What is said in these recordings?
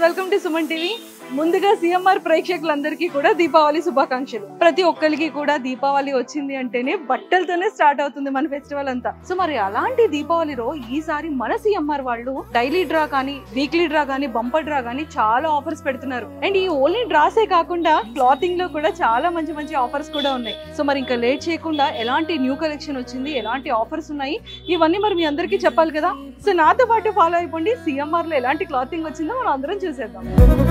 Welcome to Suman TV ముందుగా CMR ప్రేక్షకులందరికీ కూడా దీపావళి శుభాకాంక్షలు ప్రతి ఒక్కరికి కూడా దీపావళి వచ్చింది అంటేనే బట్టలతోనే స్టార్ట్ అవుతుంది మన ఫెస్టివల్ అంతా సో మరి అలాంటి దీపావళిలో ఈసారి మన సిఎంఆర్ వాళ్ళు డైలీ డ్రా కానీ వీక్లీ డ్రా కానీ బంపర్ డ్రా కానీ చాలా ఆఫర్స్ పెడుతున్నారు అండ్ ఈ ఓన్లీ డ్రాసే కాకుండా క్లాతింగ్ లో కూడా చాలా మంచి మంచి ఆఫర్స్ కూడా ఉన్నాయి సో మరి ఇంకా లేట్ చేయకుండా ఎలాంటి న్యూ కలెక్షన్ వచ్చింది ఎలాంటి ఆఫర్స్ ఉన్నాయి ఇవన్నీ మరి మీ అందరికీ చెప్పాలి కదా సో నాతో పాటు ఫాలో అయిపోండి సిఎంఆర్ లో ఎలాంటి క్లాతింగ్ వచ్చిందో మనం అందరం చూసేద్దాం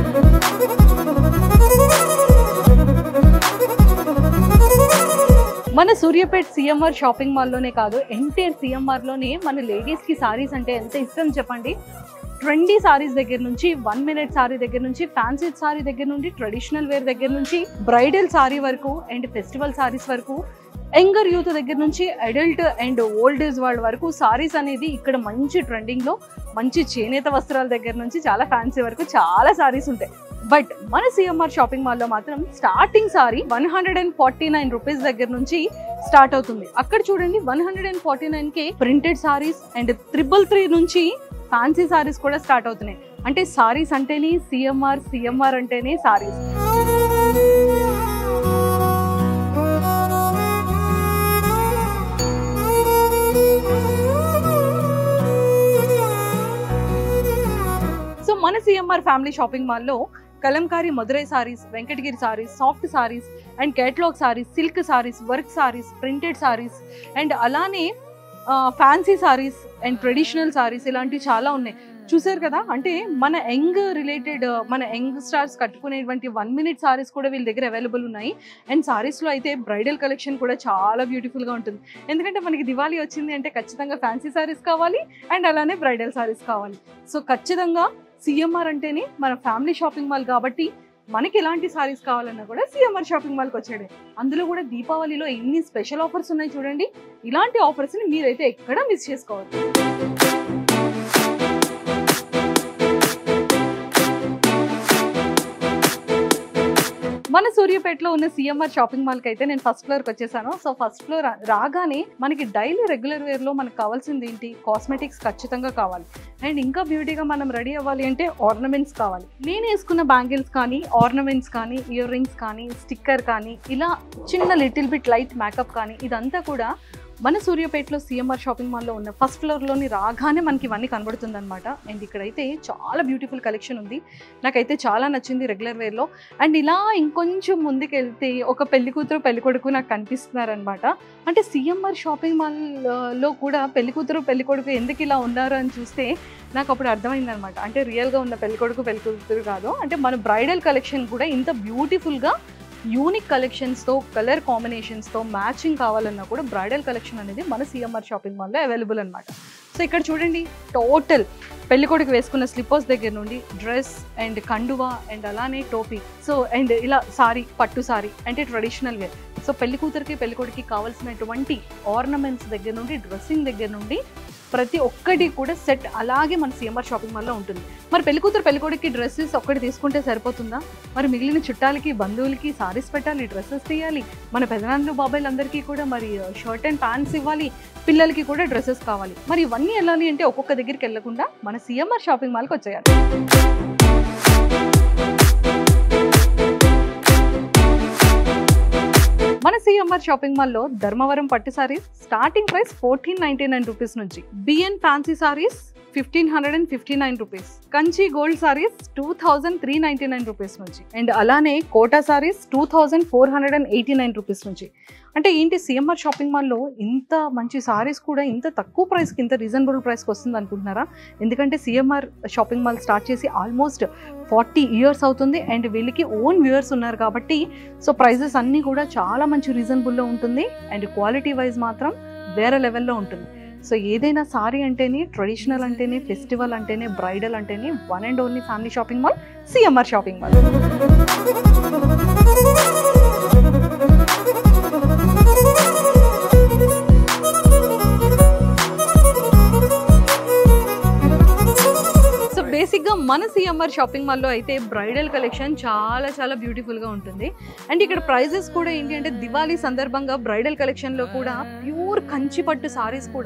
మన సూర్యాపేట్ సిఎంఆర్ షాపింగ్ మాల్లోనే కాదు ఎంటైర్ సిఎంఆర్ లోనే మన లేడీస్ కి సారీస్ అంటే ఎంత ఇష్టం చెప్పండి ట్రెండీ సారీస్ దగ్గర నుంచి వన్ మినిట్ సారీ దగ్గర నుంచి ఫ్యాన్సీ సారీ దగ్గర నుండి ట్రెడిషనల్ వేర్ దగ్గర నుంచి బ్రైడల్ సారీ వరకు అండ్ ఫెస్టివల్ సారీస్ వరకు యంగర్ యూత్ దగ్గర నుంచి అడల్ట్ అండ్ ఓల్డ్ ఏజ్ వాళ్ళ వరకు సారీస్ అనేది ఇక్కడ మంచి ట్రెండింగ్ లో మంచి చేనేత వస్త్రాల దగ్గర నుంచి చాలా ఫ్యాన్సీ వరకు చాలా సారీస్ ఉంటాయి బట్ మన సిఎంఆర్ షాపింగ్ మాల్లో మాత్రం starting sari one hundred and forty nine rupees దగ్గర నుంచి స్టార్ట్ అవుతుంది అక్కడ చూడండి one hundred and forty nine కి printed saris and triple three నుంచి ఫ్యాన్సీ సారీస్ కూడా స్టార్ట్ అవుతున్నాయి అంటే సారీస్ అంటేనే సిఎంఆర్ సిఎంఆర్ అంటేనే సారీస్ సో మన సిఎంఆర్ ఫ్యామిలీ షాపింగ్ మాల్లో Kalamkari Madurai saris Venkatagiri saris soft saris and catalogue saris silk saris work saris printed saris and అలానే fancy saris and traditional saris ఇలాంటివి చాలా ఉన్నాయి చూసారు కదా అంటే మన యంగ్ రిలేటెడ్ మన యంగ్ స్టార్స్ కట్టుకునేటువంటి వన్ మినిట్ సారీస్ కూడా వీళ్ళ దగ్గర అవైలబుల్ ఉన్నాయి అండ్ సారీస్లో అయితే బ్రైడల్ కలెక్షన్ కూడా చాలా బ్యూటిఫుల్గా ఉంటుంది ఎందుకంటే మనకి దివాళీ వచ్చింది అంటే ఖచ్చితంగా ఫ్యాన్సీ సారీస్ కావాలి అండ్ అలానే బ్రైడల్ సారీస్ కావాలి సో ఖచ్చితంగా సిఎంఆర్ అంటేనే మన ఫ్యామిలీ షాపింగ్ మాల్ కాబట్టి మనకి ఎలాంటి సారీస్ కావాలన్నా కూడా సిఎంఆర్ షాపింగ్ మాల్కి వచ్చాడు అందులో కూడా దీపావళిలో ఎన్ని స్పెషల్ ఆఫర్స్ ఉన్నాయి చూడండి ఇలాంటి ఆఫర్స్ని మీరైతే ఎక్కడ మిస్ చేసుకోవద్దు మన సూర్యాపేటలో ఉన్న సిఎంఆర్ షాపింగ్ మాల్కి అయితే నేను ఫస్ట్ ఫ్లోర్కి వచ్చేసాను సో ఫస్ట్ ఫ్లోర్ రాగానే మనకి డైలీ రెగ్యులర్ వేర్లో మనకు కావాల్సింది ఏంటి కాస్మెటిక్స్ ఖచ్చితంగా కావాలి అండ్ ఇంకా బ్యూటీగా మనం రెడీ అవ్వాలి అంటే ఆర్నమెంట్స్ కావాలి నేను వేసుకున్న బ్యాంగిల్స్ కానీ ఆర్నమెంట్స్ కానీ ఇయర్ రింగ్స్ కానీ స్టిక్కర్ కానీ ఇలా చిన్న లిటిల్ బిట్ లైట్ మేకప్ కానీ ఇదంతా కూడా మన సూర్యాపేటలో సిఎంఆర్ షాపింగ్ మాల్లో ఉన్న ఫస్ట్ ఫ్లోర్లోని రాగానే మనకి ఇవన్నీ కనబడుతుంది అనమాట అండ్ ఇక్కడైతే చాలా బ్యూటిఫుల్ కలెక్షన్ ఉంది నాకైతే చాలా నచ్చింది రెగ్యులర్ వేర్లో అండ్ ఇలా ఇంకొంచెం ముందుకు వెళ్తే ఒక పెళ్లి కూతురు పెళ్లి కొడుకు నాకు కనిపిస్తున్నారనమాట అంటే సిఎంఆర్ షాపింగ్ మాల్లో కూడా పెళ్లి కూతురు పెళ్లి కొడుకు ఎందుకు ఇలా ఉన్నారు అని చూస్తే నాకు అప్పుడు అర్థమైందనమాట అంటే రియల్గా ఉన్న పెళ్లి కొడుకు పెళ్లి కూతురు కాదు అంటే మన బ్రైడల్ కలెక్షన్ కూడా ఇంత బ్యూటిఫుల్గా యూనిక్ కలెక్షన్స్తో కలర్ కాంబినేషన్స్తో మ్యాచింగ్ కావాలన్నా కూడా బ్రైడల్ కలెక్షన్ అనేది మన సిఎంఆర్ షాపింగ్ మాల్లో అవైలబుల్ అనమాట సో ఇక్కడ చూడండి టోటల్ పెళ్ళికొడుకు వేసుకున్న స్లిప్పర్స్ దగ్గర నుండి డ్రెస్ అండ్ కండువా అండ్ అలానే టోపీ సో అండ్ ఇలా సారీ పట్టు సారీ అంటే ట్రెడిషనల్ వేర్ సో పెళ్లి కూతురికి పెళ్ళికొడికి కావాల్సినటువంటి ఆర్నమెంట్స్ దగ్గర నుండి డ్రెస్సింగ్ దగ్గర నుండి ప్రతి ఒక్కటి కూడా సెట్ అలాగే మన సిఎంఆర్ షాపింగ్ మాల్లో ఉంటుంది మరి పెళ్లి కూతురు పెళ్ళికొడికి డ్రెస్సెస్ ఒక్కటి తీసుకుంటే సరిపోతుందా మరి మిగిలిన చుట్టాలకి బంధువులకి సారీస్ పెట్టాలి డ్రెస్సెస్ తీయాలి మన పెదనాన్నలు బాబాయిలందరికీ కూడా మరి షర్ట్ అండ్ ప్యాంట్స్ ఇవ్వాలి పిల్లలకి కూడా డ్రెస్సెస్ కావాలి మరి ఇవన్నీ వెళ్ళాలి అంటే ఒక్కొక్క దగ్గరికి వెళ్ళకుండా మన సిఎంఆర్ షాపింగ్ మాల్కి వచ్చేయాలి మన సిఎంఆర్ షాపింగ్ మాల్లో ధర్మవరం పట్టు saris starting price fourteen ninety nine rupees నుంచి BN fancy saris fifteen hundred and fifty nine rupees Kanchi gold saris two thousand three ninety nine rupees నుంచి అండ్ అలానే Kota saris two thousand four hundred and eighty nine rupees నుంచి అంటే ఏంటి CMR shopping మాల్లో ఇంత మంచి సారీస్ కూడా ఇంత తక్కువ ప్రైస్కి ఇంత రీజనబుల్ ప్రైస్కి వస్తుంది అనుకుంటున్నారా ఎందుకంటే సిఎంఆర్ షాపింగ్ మాల్ స్టార్ట్ చేసి ఆల్మోస్ట్ ఫార్టీ ఇయర్స్ అవుతుంది అండ్ వీళ్ళకి ఓన్ వ్యూయర్స్ ఉన్నారు కాబట్టి సో ప్రైజెస్ అన్నీ కూడా చాలా మంచి రీజనబుల్లో ఉంటుంది అండ్ క్వాలిటీ వైజ్ మాత్రం వేరే లెవెల్లో ఉంటుంది సో ఏదైనా సారీ అంటేనే ట్రెడిషనల్ అంటేనే ఫెస్టివల్ అంటేనే బ్రైడల్ అంటేనే one and only family shopping mall CMR shopping mall so బేసిక్గా మన సిఎంఆర్ షాపింగ్ మాల్లో అయితే బ్రైడల్ కలెక్షన్ చాలా చాలా బ్యూటిఫుల్గా ఉంటుంది అండ్ ఇక్కడ ప్రైజెస్ కూడా ఏంటి అంటే దివాళీ సందర్భంగా బ్రైడల్ కలెక్షన్లో కూడా ప్యూర్ కంచి పట్టు సారీస్ కూడా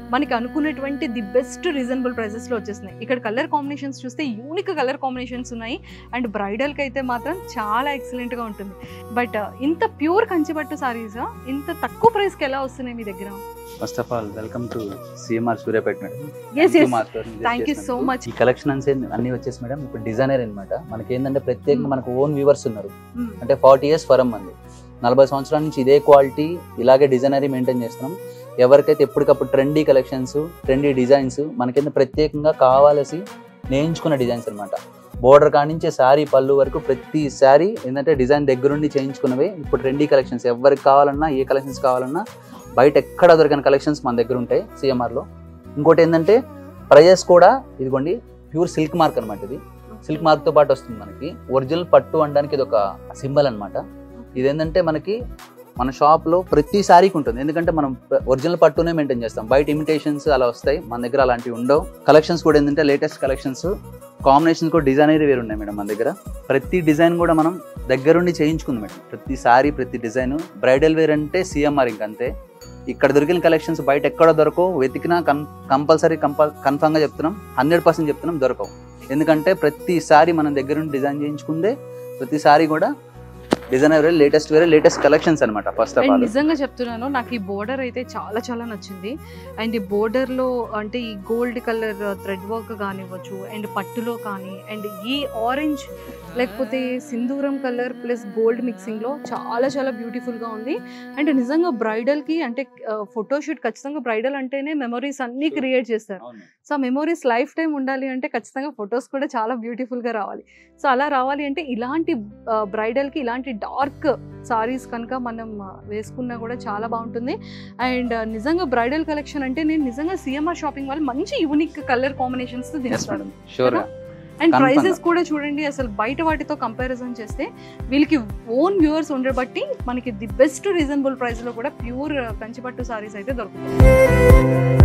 మనకి అనుకున్నటువంటి ది బెస్ట్ రీజనబుల్ ప్రైజెస్లో వచ్చేస్తున్నాయి ఇక్కడ కలర్ కాంబినేషన్స్ చూస్తే యూనిక్ కలర్ కాంబినేషన్స్ ఉన్నాయి అండ్ బ్రైడల్కి అయితే మాత్రం చాలా ఎక్సలెంట్గా ఉంటుంది బట్ ఇంత ప్యూర్ కంచిపట్టు సారీస్ ఇంత తక్కువ ప్రైస్కి ఎలా వస్తున్నాయి మీ దగ్గర first of all welcome to CMR Suryapet madam yes Thank you yes మా store ని visit థ్యాంక్ యూ సో చేసినందుకు. మచ్ ఈ కలెక్షన్ అన్ని వచ్చేసి మేడం ఇప్పుడు డిజైనర్ అనమాట మనకి ఏంటంటే ప్రత్యేకంగా Hmm. మనకు ఓన్ వ్యూవర్స్ ఉన్నారు అంటే ఫార్టీ ఇయర్స్ ఫరం మంది నలభై సంవత్సరాల నుంచి ఇదే క్వాలిటీ ఇలాగే డిజైనరీ మెయింటైన్ చేస్తున్నాం ఎవరికైతే ఎప్పటికప్పుడు ట్రెండీ కలెక్షన్స్ ట్రెండీ డిజైన్స్ మనకింద ప్రత్యేకంగా కావాల్సి నేయించుకున్న డిజైన్స్ అనమాట బోర్డర్ కానించే శారీ పళ్ళు వరకు ప్రతి శారీ ఏంటంటే డిజైన్ దగ్గరుండి చేయించుకున్నవే ఇప్పుడు ట్రెండీ కలెక్షన్స్ ఎవరికి కావాలన్నా ఏ కలెక్షన్స్ కావాలన్నా బయట ఎక్కడ దొరికిన కలెక్షన్స్ మన దగ్గర ఉంటాయి సిఎంఆర్లో ఇంకోటి ఏంటంటే ప్రైజెస్ కూడా ఇదిగోండి ప్యూర్ సిల్క్ మార్క్ అనమాట ఇది సిల్క్ మార్క్ తో పాటు వస్తుంది మనకి ఒరిజినల్ పట్టు అనడానికి ఇది ఒక సింబల్ అనమాట ఇది ఏంటంటే మనకి మన షాప్ లో ప్రతి సారీకి ఉంటుంది ఎందుకంటే మనం ఒరిజినల్ పట్టునే మెయింటైన్ చేస్తాం బయట ఇమిటేషన్స్ అలా వస్తాయి మన దగ్గర అలాంటివి ఉండవు కలెక్షన్స్ కూడా ఏంటంటే లేటెస్ట్ కలెక్షన్స్ కాంబినేషన్స్ కూడా డిజైనరీ వేరు ఉన్నాయి మేడం మన దగ్గర ప్రతి డిజైన్ కూడా మనం దగ్గరుండి చేయించుకుంది మేడం ప్రతి సారీ ప్రతి డిజైన్ బ్రైడల్ వేర్ అంటే సిఎంఆర్ ఇంకంతే ఇక్కడ దొరికిన కలెక్షన్స్ బయట ఎక్కడ దొరకవు వెతికినా కన్ కంపల్సరీ కంపల్ కన్ఫామ్గా చెప్తున్నాం హండ్రెడ్ పర్సెంట్ చెప్తున్నాం దొరకవు ఎందుకంటే ప్రతిసారి మనం దగ్గర నుండి డిజైన్ చేయించుకుందే ప్రతిసారి కూడా డిజైనర్ వేరే లేటెస్ట్ వేరే లేటెస్ట్ కలెక్షన్స్ అనమాట ఫస్ట్ ఆఫ్ అండ్ ఆల్ నిజంగా చెప్తున్నాను నాకు ఈ బోర్డర్ అయితే చాలా చాలా నచ్చింది అండ్ ఈ border లో అంటే ఈ గోల్డ్ కలర్ థ్రెడ్ వర్క్ కానివ్వచ్చు అండ్ పట్టులో కానీ అండ్ ఈ ఆరెంజ్ లేకపోతే సింధూరం కలర్ ప్లస్ గోల్డ్ మిక్సింగ్లో చాలా చాలా బ్యూటిఫుల్గా ఉంది అండ్ నిజంగా బ్రైడల్కి అంటే ఫోటోషూట్ ఖచ్చితంగా బ్రైడల్ అంటేనే మెమరీస్ అన్నీ క్రియేట్ చేస్తారు సో మెమరీస్ లైఫ్ టైం ఉండాలి అంటే ఖచ్చితంగా ఫొటోస్ కూడా చాలా బ్యూటిఫుల్గా రావాలి సో అలా రావాలి అంటే ఇలాంటి బ్రైడల్కి ఇలాంటి డార్క్ సారీస్ కనుక మనం ఆ, వేసుకున్నా కూడా చాలా బాగుంటుంది అండ్ నిజంగా బ్రైడల్ కలెక్షన్ అంటే నేను నిజంగా సిఎంఆర్ షాపింగ్ వాళ్ళు మంచి యూనిక్ కలర్ కాంబినేషన్స్ ఎస్ తీస్తాడు madam sure and Confirm. Prices కూడా చూడండి అసలు బయట వాటితో కంపారిజన్ చేస్తే వీళ్ళకి ఓన్ వ్యూవర్స్ ఉండబట్టి మనకి ది బెస్ట్ రీజనబుల్ ప్రైస్లో కూడా ప్యూర్ కంచిపట్టు సారీస్ అయితే దొరుకుతాయి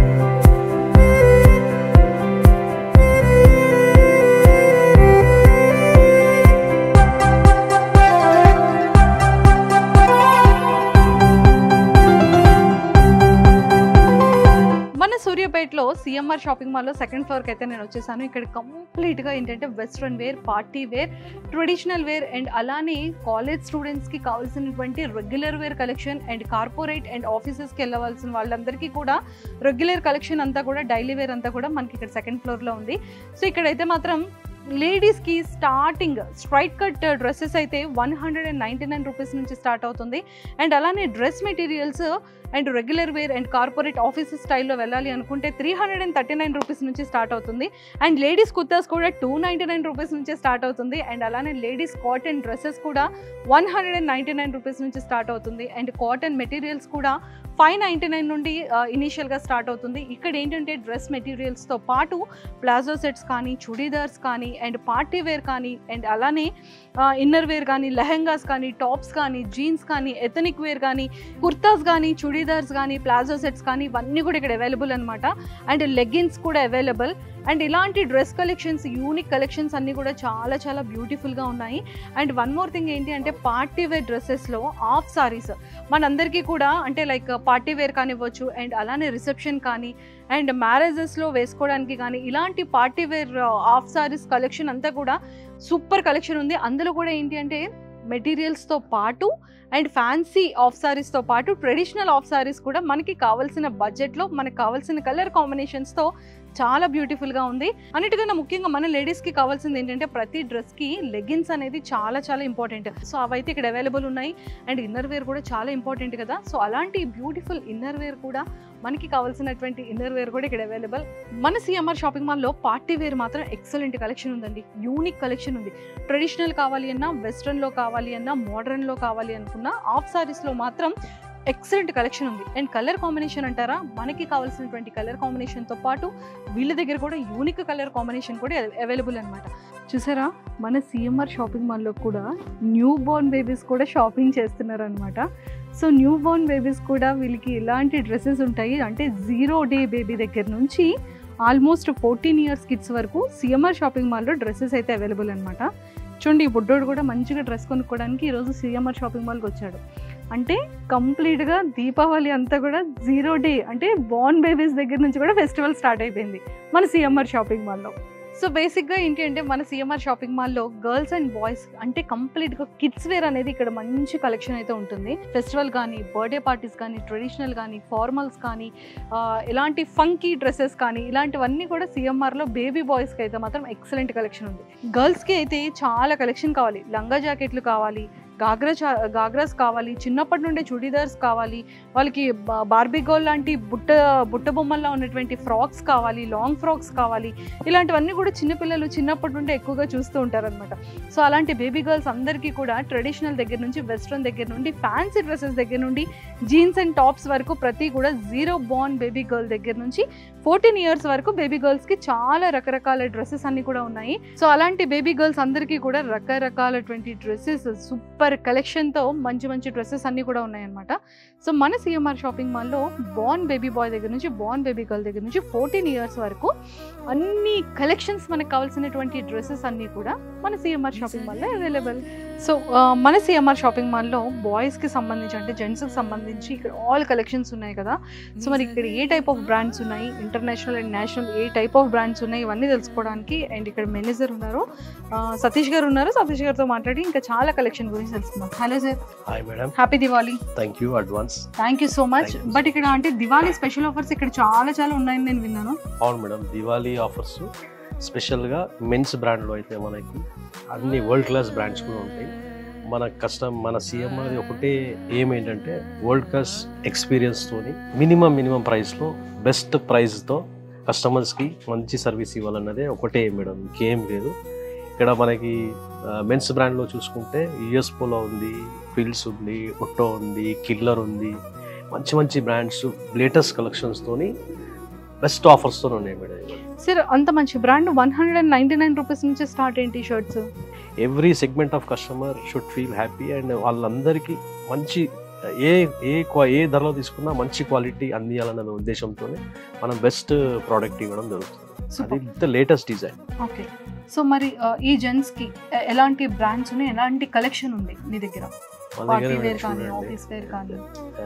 మన సూర్యాపేటలో సిఎంఆర్ షాపింగ్ మాల్లో సెకండ్ ఫ్లోర్కి అయితే నేను వచ్చేసాను ఇక్కడ కంప్లీట్గా ఏంటంటే western wear party wear traditional wear and అలానే కాలేజ్ స్టూడెంట్స్కి కావాల్సినటువంటి regular wear collection and corporate and ఆఫీసెస్కి వెళ్ళవలసిన వాళ్ళందరికీ కూడా రెగ్యులర్ కలెక్షన్ అంతా కూడా డైలీ వేర్ అంతా కూడా మనకి ఇక్కడ సెకండ్ ఫ్లోర్లో ఉంది సో ఇక్కడైతే మాత్రం లేడీస్కి స్టార్టింగ్ స్ట్రైట్ కట్ డ్రెస్సెస్ అయితే one hundred and ninety nine rupees నుంచి స్టార్ట్ అవుతుంది అండ్ అలానే dress materials and regular wear and corporate office స్టైల్లో వెళ్ళాలి అనుకుంటే three hundred and thirty nine rupees నుంచి స్టార్ట్ అవుతుంది అండ్ లేడీస్ కుర్తాస్ కూడా టూ నైంటీ నైన్ రూపీస్ నుంచి స్టార్ట్ అవుతుంది అండ్ అలానే లేడీస్ కాటన్ డ్రెస్సెస్ కూడా one hundred and ninety nine rupees నుంచి స్టార్ట్ అవుతుంది అండ్ కాటన్ మెటీరియల్స్ కూడా ఫైవ్ నైంటీ నైన్ నుండి ఇనీషియల్గా స్టార్ట్ అవుతుంది ఇక్కడ ఏంటంటే డ్రెస్ మెటీరియల్స్తో పాటు ప్లాజో సెట్స్ కానీ చుడీదార్స్ కానీ అండ్ పార్టీ వేర్ కానీ అండ్ అలానే ఇన్నర్ వేర్ కానీ లెహెంగాస్ కానీ టాప్స్ కానీ జీన్స్ కానీ ఎథనిక్ వేర్ కానీ కుర్తాస్ కానీ చుడీదార్స్ కానీ ప్లాజో సెట్స్ కానీ ఇవన్నీ కూడా ఇక్కడ అవైలబుల్ అనమాట అండ్ లెగ్గిన్స్ కూడా అవైలబుల్ అండ్ ఇలాంటి డ్రెస్ కలెక్షన్స్ యూనిక్ కలెక్షన్స్ అన్నీ కూడా చాలా చాలా బ్యూటిఫుల్గా ఉన్నాయి అండ్ వన్ మోర్ థింగ్ ఏంటి అంటే పార్టీ వేర్ డ్రెస్సెస్లో ఆఫ్ సారీస్ మనందరికీ కూడా అంటే లైక్ పార్టీ వేర్ కానివ్వచ్చు అండ్ అలానే రిసెప్షన్ కానీ అండ్ మ్యారేజెస్లో వేసుకోవడానికి కానీ ఇలాంటి party wear of saris collection అంతా కూడా సూపర్ కలెక్షన్ ఉంది అందులో కూడా ఏంటి అంటే మెటీరియల్స్తో పాటు అండ్ ఫ్యాన్సీ ఆఫ్ సారీస్తో పాటు ట్రెడిషనల్ ఆఫ్ సారీస్ కూడా మనకి కావాల్సిన బడ్జెట్లో మనకి కావాల్సిన కలర్ కాంబినేషన్స్తో చాలా బ్యూటిఫుల్గా ఉంది అన్నిటికన్నా ముఖ్యంగా మన లేడీస్కి కావాల్సింది ఏంటంటే ప్రతి డ్రెస్కి లెగిన్స్ అనేది చాలా చాలా ఇంపార్టెంట్ సో అవైతే ఇక్కడ అవైలబుల్ ఉన్నాయి అండ్ ఇన్నర్ వేర్ కూడా చాలా ఇంపార్టెంట్ కదా సో అలాంటి బ్యూటిఫుల్ ఇన్నర్ వేర్ కూడా మనకి కావాల్సినటువంటి ఇన్నర్ వేర్ కూడా ఇక్కడ అవైలబుల్ మన సిఎంఆర్ షాపింగ్ మాల్లో పార్టీ వేర్ మాత్రం ఎక్సలెంట్ కలెక్షన్ ఉందండి యూనిక్ కలెక్షన్ ఉంది ట్రెడిషనల్ కావాలి అన్నా వెస్ట్రన్లో కావాలి అన్నా మోడర్న్లో కావాలి అనుకున్నా ఆఫ్ సారీస్లో మాత్రం ఎక్సలెంట్ కలెక్షన్ ఉంది అండ్ కలర్ కాంబినేషన్ అంటారా మనకి కావాల్సినటువంటి కలర్ కాంబినేషన్తో పాటు వీళ్ళ దగ్గర కూడా యూనిక్ కలర్ కాంబినేషన్ కూడా అవైలబుల్ అనమాట చూసారా మన సిఎంఆర్ షాపింగ్ మాల్లో కూడా న్యూ బోర్న్ బేబీస్ కూడా షాపింగ్ చేస్తున్నారు అనమాట సో న్యూ బోర్న్ బేబీస్ కూడా వీళ్ళకి ఇలాంటి డ్రెస్సెస్ ఉంటాయి అంటే జీరో డే బేబీ దగ్గర నుంచి ఆల్మోస్ట్ ఫోర్టీన్ ఇయర్స్ కిడ్స్ వరకు సిఎంఆర్ షాపింగ్ మాల్లో డ్రెస్సెస్ అయితే అవైలబుల్ అనమాట చూడండి ఈ బుడ్డోడు కూడా మంచిగా డ్రెస్ కొనుక్కోవడానికి ఈరోజు సిఎంఆర్ షాపింగ్ మాల్కి వచ్చాడు అంటే కంప్లీట్గా దీపావళి అంతా కూడా జీరో డే అంటే బోర్న్ బేబీస్ దగ్గర నుంచి కూడా ఫెస్టివల్ స్టార్ట్ అయిపోయింది మన సిఎంఆర్ షాపింగ్ మాల్లో సో బేసిక్గా ఏంటి అంటే మన సిఎంఆర్ షాపింగ్ మాల్లో గర్ల్స్ అండ్ బాయ్స్ అంటే కంప్లీట్గా కిడ్స్ వేర్ అనేది ఇక్కడ మంచి కలెక్షన్ అయితే ఉంటుంది ఫెస్టివల్ కానీ బర్త్డే పార్టీస్ కానీ ట్రెడిషనల్ కానీ ఫార్మల్స్ కానీ ఆ, ఇలాంటి ఫంకీ డ్రెస్సెస్ కానీ ఇలాంటివన్నీ కూడా సిఎంఆర్లో బేబీ బాయ్స్కి అయితే మాత్రం ఎక్సలెంట్ కలెక్షన్ ఉంది గర్ల్స్కి అయితే చాలా కలెక్షన్ కావాలి లంగా జాకెట్లు కావాలి గాగ్రా చా గాగ్రాస్ కావాలి చిన్నప్పటి నుండే చుడీదార్స్ కావాలి వాళ్ళకి బా- బార్బీ గోల్ లాంటి బుట్ట బుట్ట బొమ్మల్లో ఉన్నటువంటి ఫ్రాక్స్ కావాలి లాంగ్ ఫ్రాక్స్ కావాలి ఇలాంటివన్నీ కూడా చిన్నపిల్లలు చిన్నప్పటి నుండి ఎక్కువగా చూస్తూ ఉంటారనమాట సో అలాంటి బేబీ గర్ల్స్ అందరికీ కూడా ట్రెడిషనల్ దగ్గర నుంచి వెస్ట్రన్ దగ్గర నుండి ఫ్యాన్సీ డ్రెస్సెస్ దగ్గర నుండి జీన్స్ అండ్ టాప్స్ వరకు ప్రతి కూడా జీరో బోర్న్ బేబీ గర్ల్ దగ్గర నుంచి ఫోర్టీన్ ఇయర్స్ వరకు బేబీ గర్ల్స్కి చాలా రకరకాల డ్రెస్సెస్ అన్ని కూడా ఉన్నాయి సో అలాంటి బేబీ గర్ల్స్ అందరికీ కూడా రకరకాలటువంటి డ్రెస్సెస్ సూపర్ కలెక్షన్తో మంచి మంచి డ్రెస్సెస్ అన్ని కూడా ఉన్నాయన్నమాట సో మన సిఎంఆర్ షాపింగ్ మాల్లో బోర్న్ బేబీ బాయ్ దగ్గర నుంచి బోర్న్ బేబీ గర్ల్ దగ్గర నుంచి ఫోర్టీన్ ఇయర్స్ వరకు అన్ని కలెక్షన్స్ మనకు కావాల్సినటువంటి డ్రెస్సెస్ అన్నీ కూడా మన సిఎంఆర్ షాపింగ్ మాల్లో అవైలబుల్ సో ఆ, మన సిఎంఆర్ షాపింగ్ మాల్లో బాయ్స్కి సంబంధించి అంటే జెంట్స్కి సంబంధించి ఇక్కడ ఆల్ కలెక్షన్స్ ఉన్నాయి కదా సో మరి ఇక్కడ ఏ టైప్ ఆఫ్ బ్రాండ్స్ ఉన్నాయి international and national a type of brands ఉన్నాయి ఇవన్నీ తెలుసుకోవడానికి అండ్ ఇక్కడ మేనేజర్ ఉన్నారు ఆ, సతీష్ గారు ఉన్నారు సతీష్ గారితో మాట్లాడి ఇంకా చాలా కలెక్షన్ గురించి తెలుసుకుందాం hello sir hi madam happy Diwali thank you advance thank you so much Thank you. But ఇక్కడ అంటే దివాళీ స్పెషల్ ఆఫర్స్ ఇక్కడ చాలా చాలా ఉన్నాయని నేను విన్నాను అవును మేడం దివాళీ ఆఫర్స్ స్పెషల్గా మెన్స్ బ్రాండ్లో అయితే మనకి అన్ని వరల్డ్ క్లాస్ బ్రాండ్స్ కూడా ఉంటాయి మన కస్టమ్ మన సీఎం అనేది ఒకటే ఏం ఏంటంటే వరల్డ్ క్లాస్ ఎక్స్పీరియన్స్తోని మినిమం మినిమం ప్రైస్లో బెస్ట్ ప్రైస్తో కస్టమర్స్కి మంచి సర్వీస్ ఇవ్వాలన్నదే ఒకటే మేడం ఇంకేం లేదు ఇక్కడ మనకి మెన్స్ బ్రాండ్లో చూసుకుంటే యుఎస్ పోలో ఉంది ఫీల్డ్స్ ఉంది ఒట్టో ఉంది కిల్లర్ ఉంది మంచి మంచి బ్రాండ్స్ లేటెస్ట్ కలెక్షన్స్తోని బెస్ట్ ఆఫర్స్తో ఉన్నాయి మేడం సార్ అంత మంచి brand one hundred and ninety nine rupees నుంచి స్టార్ట్ ఏంటి shirts every segment of customer should feel happy and వాళ్ళందరికీ మంచి ఏ ఏ క్వా- ఏ ధరలో తీసుకున్నా మంచి క్వాలిటీ అందియాలన్న ఉద్దేశంతో మనం బెస్ట్ ప్రోడక్ట్ ఇవ్వడం జరుగుతుంది అది the latest design okay so మరి ఆ, ఈ జెంట్స్ కి ఎ- ఎలాంటి బ్రాండ్స్ ఉన్నాయి ఎలాంటి కలెక్షన్ ఉంది మీ దగ్గర మన పార్టీ దగ్గర వేర్ కానీ చూడండి ఆఫీస్ వేర్ కానీ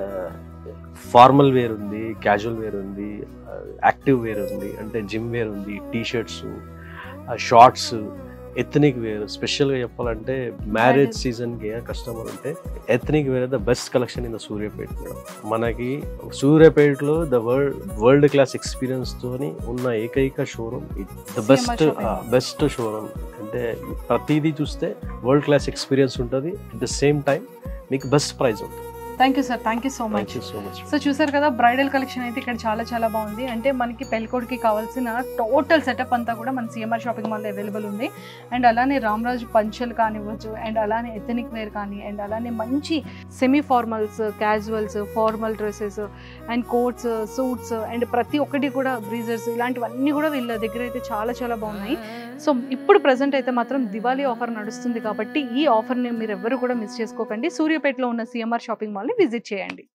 ఫార్మల్ వేర్ ఉంది క్యాజువల్ వేర్ ఉంది యాక్టివ్ వేర్ ఉంది అంటే జిమ్ వేర్ ఉంది T shirts shorts ethnic wear స్పెషల్గా చెప్పాలంటే మ్యారేజ్ Marriage. సీజన్కి కస్టమర్ ఉంటే ethnic wear the best collection in the Suryapet madam మనకి సూర్యాపేటలో the world world class experience తోని ఉన్న ఏకైక showroom the best shopping mall. Best showroom అంటే ప్రతిదీ చూస్తే వరల్డ్ క్లాస్ ఎక్స్పీరియన్స్ ఉంటుంది అట్ ద సేమ్ టైం మీకు బెస్ట్ ప్రైస్ ఉంటుంది thank you sir thank you so much thank you so much so చూసారు కదా బ్రైడల్ కలెక్షన్ అయితే ఇక్కడ చాలా చాలా బాగుంది అంటే మనకి పెళ్ళికొడికి కావాల్సిన టోటల్ సెటప్ అంతా కూడా మన సిఎంఆర్ షాపింగ్ మాల్లో అవైలబుల్ ఉంది అండ్ అలానే రామరాజు పంచలు కానివ్వచ్చు అండ్ అలానే ఎథనిక్ వేర్ కానీ అండ్ అలానే మంచి semi formals casuals formal dresses and coats suits and ప్రతి ఒక్కటి కూడా బ్రీజర్స్ ఇలాంటివన్నీ కూడా వీళ్ళ దగ్గర అయితే చాలా చాలా బాగున్నాయి సో ఇప్పుడు ప్రజెంట్ అయితే మాత్రం దివాళీ ఆఫర్ నడుస్తుంది కాబట్టి ఈ ఆఫర్ని మీరు ఎవ్వరు కూడా మిస్ చేసుకోకండి సూర్యాపేటలో ఉన్న సిఎంఆర్ షాపింగ్ మాల్ని విజిట్ చేయండి